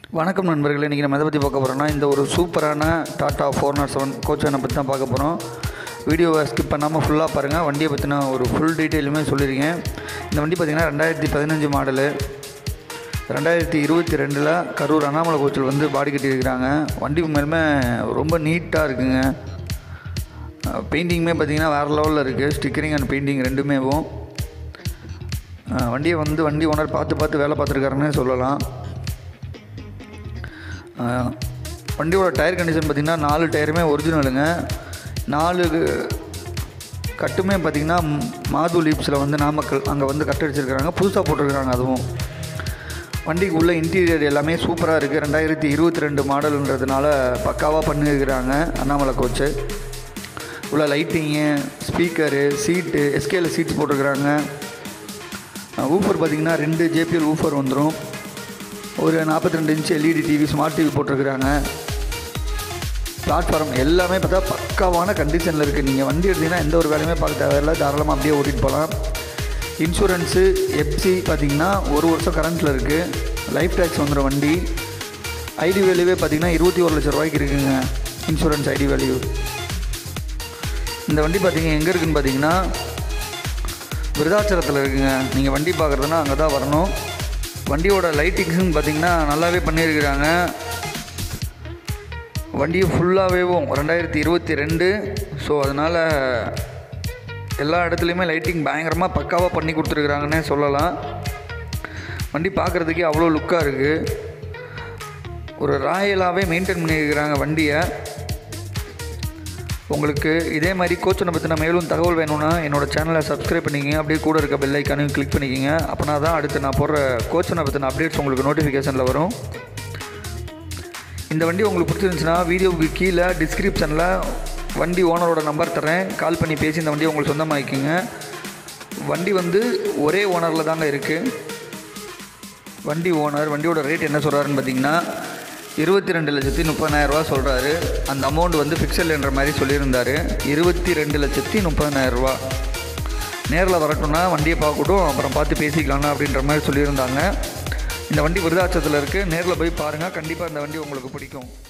வணக்கம் நண்பர்களே இன்றைக்கி நம்ம எதை பற்றி பார்க்க போகிறோம்னா இந்த ஒரு சூப்பரான Tata four naught seven coach வேனை பற்றி தான் பார்க்க போகிறோம் வீடியோவை ஸ்கிப் பண்ணாமல் ஃபுல்லாக பாருங்கள் வண்டியை பற்றின ஒரு ஃபுல் டீட்டெயிலுமே சொல்லியிருக்கேன் இந்த வண்டி பார்த்திங்கன்னா ரெண்டாயிரத்தி பதினஞ்சு மாடலு ரெண்டாயிரத்தி இருபத்தி ரெண்டில் கரூர் அண்ணாமலை கோச்சில் வந்து பாடி கட்டியிருக்கிறாங்க வண்டி மேலுமே ரொம்ப நீட்டாக இருக்குங்க பெயிண்டிங்குமே பார்த்திங்கன்னா வேறு லெவலில் இருக்குது ஸ்டிக்கரிங் அண்ட் பெயிண்டிங் ரெண்டுமேவும் அஹ் வண்டியை வந்து வண்டி ஓனர் பார்த்து பார்த்து வேலை பார்த்துருக்காருன்னே சொல்லலாம் அஹ் வண்டியோட டயர் கண்டிஷன் பார்த்திங்கன்னா நாலு டயருமே ஒரிஜினலுங்க நாலு கட்டுமே பார்த்திங்கன்னா மாது லீப்ஸில் வந்து நாமக்கல் அங்கே வந்து கட்டு அடிச்சிருக்கிறாங்க புதுசாக போட்டிருக்கிறாங்க அதுவும் வண்டிக்கு உள்ள இன்டீரியர் எல்லாமே சூப்பராக இருக்குது ரெண்டாயிரத்தி இருபத்தி ரெண்டு மாடலுன்றதுனால பக்காவாக பண்ணியிருக்கிறாங்க அண்ணாமலை கோச்சு உள்ள லைட்டிங்கு ஸ்பீக்கரு சீட்டு எஸ்கேல சீட்ஸ் போட்டிருக்கிறாங்க ஊஃபர் பார்த்திங்கன்னா ரெண்டு ஜேபிஎல் ஊஃபர் வந்துடும் ஒரு நாற்பத்தி ரெண்டு inch LED TV smart TV போட்டிருக்கிறாங்க பிளாட்ஃபார்ம் எல்லாமே பார்த்தா பக்காவான கண்டிஷனில் இருக்குது நீங்கள் வண்டி எடுத்தீங்கன்னா எந்த ஒரு வேலையுமே பார்க்க தேவையில்லை தாராளமாக அப்படியே ஓட்டிகிட்டு போகலாம் இன்சூரன்ஸு எஃப்சி பார்த்தீங்கன்னா ஒரு வருஷம் கரண்ட்டில் இருக்குது லைஃப் டேக்ஸ் வந்துடும் வண்டி ஐடி வேல்யூவே பார்த்தீங்கன்னா இருபத்தி ஒரு லட்சம் ரூபாய்க்கு இருக்குங்க இன்சூரன்ஸ் ஐடி வேல்யூ இந்த வண்டி பார்த்தீங்க எங்கே இருக்குன்னு பார்த்தீங்கன்னா விருதாச்சலத்தில் இருக்குங்க நீங்கள் வண்டி பார்க்குறதுனா அங்கே தான் வரணும் வண்டியோட லைட்டிங்ஸுன்னு பார்த்தீங்கன்னா நல்லாவே பண்ணியிருக்கிறாங்க வண்டியை ஃபுல்லாகவேவும் ரெண்டாயிரத்தி இருபத்தி ரெண்டு ஸோ அதனால் எல்லா இடத்துலையுமே லைட்டிங் பயங்கரமாக பக்காவாக பண்ணி கொடுத்துருக்குறாங்கன்னே சொல்லலாம் வண்டி பார்க்குறதுக்கே அவ்வளோ லுக்காக இருக்குது ஒரு ராயலாகவே மெயின்டைன் பண்ணியிருக்கிறாங்க வண்டியை உங்களுக்கு இதே மாதிரி கோச்சனை பற்றின மேலும் தகவல் வேணும்னா என்னோடய சேனலை சப்ஸ்கிரைப் பண்ணிக்கங்க அப்படியே கூட இருக்க பெல் ஐக்கானையும் கிளிக் பண்ணிக்கங்க அப்போனா தான் அடுத்து நான் போடுற கோச்சனை பற்றின அப்டேட்ஸ் உங்களுக்கு நோட்டிஃபிகேஷனில் வரும் இந்த வண்டி உங்களுக்கு பிடிச்சிருந்துச்சுன்னா வீடியோவுக்கு கீழே டிஸ்கிரிப்ஷனில் வண்டி ஓனரோட நம்பர் தரேன் கால் பண்ணி பேசி இந்த வண்டியை உங்களுக்கு சொந்தமாக்கிக்கோங்க வண்டி வந்து ஒரே ஓனரில் தாங்க இருக்குது வண்டி ஓனர் வண்டியோட ரேட் என்ன சொல்கிறாருன்னு பார்த்தீங்கன்னா இருபத்தி ரெண்டு லட்சத்தி முப்பதாயிரரூவா சொல்கிறாரு அந்த அமௌண்ட் வந்து ஃபிக்ஸல்ன்ற மாதிரி சொல்லியிருந்தார் இருபத்தி ரெண்டு லட்சத்தி முப்பதாயிரரூவா நேரில் வரட்டும்னா வண்டியை பார்க்கட்டும் அப்புறம் பார்த்து பேசிக்கலாம்னா அப்படின்ற மாதிரி சொல்லியிருந்தாங்க இந்த வண்டி விருதாச்சலத்தில் இருக்குது நேரில் போய் பாருங்கள் கண்டிப்பாக இந்த வண்டி உங்களுக்கு பிடிக்கும்